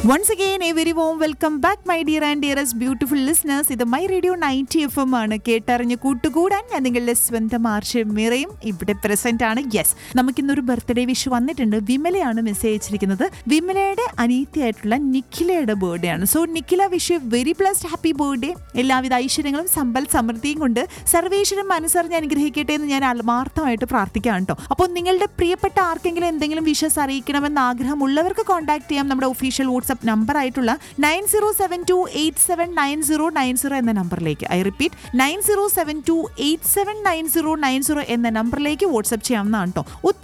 once again a very warm welcome back my dear and dearest beautiful listeners ഇത് my radio ninety F M ആണ് കേട്ടറിഞ്ഞ് കൂട്ടുകൂടാൻ ഞാൻ നിങ്ങളുടെ സ്വന്തം ആർഷ മിറയും ഇവിടെ പ്രസന്റ് ആണ് യെസ് നമുക്കിന്നൊരു ബർത്ത്ഡേ വിഷ് വന്നിട്ടുണ്ട് വിമലയാണ് മെസ്സേജ് അയച്ചിരിക്കുന്നത് വിമലയുടെ അനീതിയായിട്ടുള്ള നിഖിലയുടെ ബർത്ത്ഡേ ആണ് so Nikhila wish very blessed happy birthday എല്ലാവിധ ഐശ്വര്യങ്ങളും സമ്പൽ സമൃദ്ധിയും കൊണ്ട് സർവേശ്വരം മനസ്സറിഞ്ഞ് അനുഗ്രഹിക്കട്ടെ എന്ന് ഞാൻ ആത്മാർത്ഥമായിട്ട് പ്രാർത്ഥിക്കാം കേട്ടോ അപ്പോൾ നിങ്ങളുടെ പ്രിയപ്പെട്ട ആർക്കെങ്കിലും എന്തെങ്കിലും വിഷസ് അറിയിക്കണമെന്ന് ആഗ്രഹമുള്ളവർക്ക് കോൺടാക്ട് ചെയ്യാം നമ്മുടെ ഒഫീഷ്യൽ വാട്സ്ആപ്പ് നമ്പർ ആയിട്ടുള്ള nine zero seven two eight seven nine zero nine zero എന്ന നമ്പറിലേക്ക് I repeat nine zero seven two eight seven nine zero nine zero എന്ന നമ്പറിലേക്ക് വാട്സ്ആപ്പ് ചെയ്യാവുന്നതാണ് കേട്ടോ